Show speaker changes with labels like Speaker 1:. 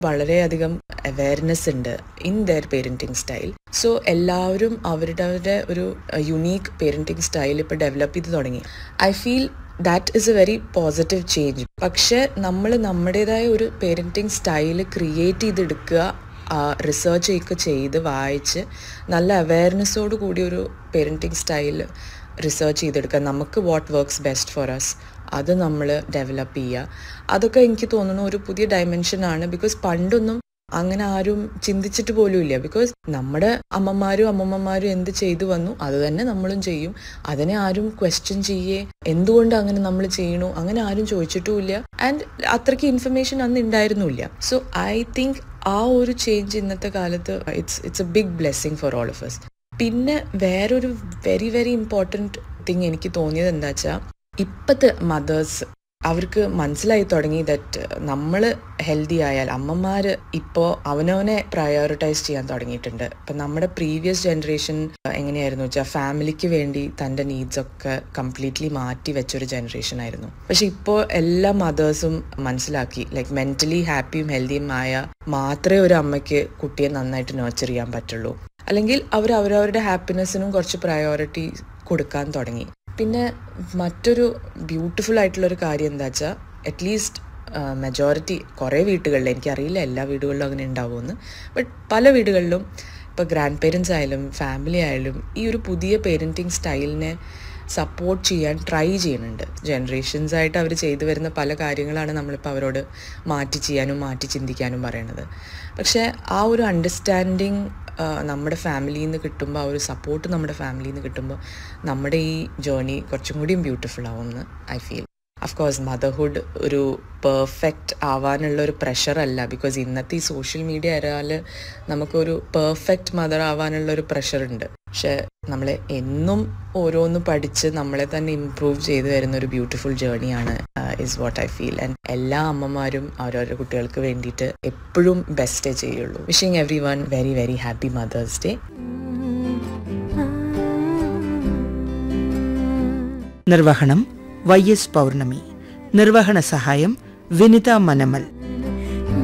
Speaker 1: വളരെയധികം അവയർനെസ് ഉണ്ട് in their parenting style so എല്ലാവരും അവരുടെ ഒരു യുണീക്ക് പേരൻറ്റിങ് സ്റ്റൈൽ ഇപ്പോൾ ഡെവലപ്പ് ചെയ്ത് തുടങ്ങി I feel that is a very positive change പക്ഷെ നമ്മൾ നമ്മുടേതായ ഒരു പേരൻറ്റിങ് സ്റ്റൈൽ ക്രിയേറ്റ് ചെയ്തെടുക്കുക റിസർച്ച് ഒക്കെ ചെയ്ത് വായിച്ച് നല്ല അവയർനെസ്സോട് കൂടി ഒരു പേരൻറ്റിങ് സ്റ്റൈൽ റിസർച്ച് ചെയ്തെടുക്കുക നമുക്ക് what works best for us അത് നമ്മൾ ഡെവലപ്പ് ചെയ്യുക അതൊക്കെ എനിക്ക് തോന്നുന്നു ഒരു പുതിയ ഡയമെൻഷനാണ് ബിക്കോസ് പണ്ടൊന്നും അങ്ങനെ ആരും ചിന്തിച്ചിട്ട് പോലും ഇല്ല ബിക്കോസ് നമ്മുടെ അമ്മമാരും അമ്മമ്മമാരും എന്ത് ചെയ്തു വന്നു അത് തന്നെ നമ്മളും ചെയ്യും അതിനെ ആരും ക്വസ്റ്റ്യൻ ചെയ്യേ എന്തുകൊണ്ട് അങ്ങനെ നമ്മൾ ചെയ്യണു അങ്ങനെ ആരും ചോദിച്ചിട്ടുമില്ല ആൻഡ് അത്രയ്ക്ക് ഇൻഫർമേഷൻ അന്ന് ഉണ്ടായിരുന്നില്ല സോ ഐ തിങ്ക് ആ ഒരു ചേഞ്ച് ഇന്നത്തെ കാലത്ത് it's it's a big blessing for all of us പിന്നെ വേറൊരു വെരി വെരി ഇമ്പോർട്ടൻറ്റ് തിങ് എനിക്ക് തോന്നിയത് എന്താ വെച്ചാൽ ഇപ്പോഴത്തെ മദേഴ്സ് അവർക്ക് മനസ്സിലായി തുടങ്ങി ദറ്റ് നമ്മൾ ഹെൽത്തി ആയാൽ അമ്മമാർ ഇപ്പോൾ അവനവനെ പ്രയോറിറ്റൈസ് ചെയ്യാൻ തുടങ്ങിയിട്ടുണ്ട് ഇപ്പം നമ്മുടെ പ്രീവിയസ് ജനറേഷൻ എങ്ങനെയായിരുന്നു വെച്ചാൽ ഫാമിലിക്ക് വേണ്ടി തൻ്റെ നീഡ്സ് ഒക്കെ കംപ്ലീറ്റ്ലി മാറ്റി വെച്ചൊരു ജനറേഷൻ ആയിരുന്നു പക്ഷെ ഇപ്പോൾ എല്ലാ മദേഴ്സും മനസ്സിലാക്കി ലൈക്ക് മെൻ്റലി ഹാപ്പിയും ഹെൽത്തിയും ആയ മാത്രമേ ഒരു അമ്മയ്ക്ക് കുട്ടിയെ നന്നായിട്ട് നേർച്ചർ ചെയ്യാൻ പറ്റുള്ളൂ അല്ലെങ്കിൽ അവർ അവരവരുടെ ഹാപ്പിനെസ്സിനും കുറച്ച് പ്രയോറിറ്റി കൊടുക്കാൻ തുടങ്ങി പിന്നെ മറ്റൊരു ബ്യൂട്ടിഫുൾ ആയിട്ടുള്ളൊരു കാര്യം എന്താ വെച്ചാൽ അറ്റ്ലീസ്റ്റ് മെജോറിറ്റി കുറേ വീടുകളിൽ എനിക്കറിയില്ല എല്ലാ വീടുകളിലും അങ്ങനെ ഉണ്ടാവുമെന്ന് ബട്ട് പല വീടുകളിലും ഇപ്പോൾ ഗ്രാൻഡ് പേരൻസ് ആയാലും ഫാമിലി ആയാലും ഈ ഒരു പുതിയ പേരൻറ്റിങ് സ്റ്റൈലിനെ സപ്പോർട്ട് ചെയ്യാൻ ട്രൈ ചെയ്യുന്നുണ്ട് ജനറേഷൻസ് ആയിട്ട് അവർ ചെയ്തു വരുന്ന പല കാര്യങ്ങളാണ് നമ്മളിപ്പോൾ അവരോട് മാറ്റി ചെയ്യാനും മാറ്റി ചിന്തിക്കാനും പറയണത് പക്ഷേ ആ ഒരു അണ്ടർസ്റ്റാൻഡിങ് നമ്മുടെ ഫാമിലിയിൽ നിന്ന് കിട്ടുമ്പോൾ ആ ഒരു സപ്പോർട്ട് നമ്മുടെ ഫാമിലിയിൽ നിന്ന് കിട്ടുമ്പോൾ നമ്മുടെ ഈ ജേർണി കുറച്ചും കൂടിയും ബ്യൂട്ടിഫുൾ ആവുമെന്ന് ഐ ഫീൽ അഫ്കോഴ്സ് മദർഹുഡ് ഒരു പെർഫെക്റ്റ് ആവാനുള്ള ഒരു പ്രഷർ അല്ല ബിക്കോസ് ഇന്നത്തെ ഈ സോഷ്യൽ മീഡിയ വരാൽ നമുക്കൊരു പെർഫെക്റ്റ് മദർ ആവാനുള്ള ഒരു പ്രഷർ ഉണ്ട് പക്ഷെ നമ്മൾ എന്നും ഓരോന്ന് പഠിച്ച് നമ്മളെ തന്നെ ഇമ്പ്രൂവ് ചെയ്തു വരുന്ന ഒരു ബ്യൂട്ടിഫുൾ ജേർണിയാണ് is what I feel and എല്ലാ അമ്മമാരും അവരവരുടെ കുട്ടികൾക്ക് വേണ്ടിയിട്ട് എപ്പോഴും ബെസ്റ്റേ ചെയ്യുള്ളൂ wishing every one very very happy mother's day
Speaker 2: നിർവഹണം വൈ എസ് പൗർണമി നിർവഹണ സഹായം വിനിത മനമൽ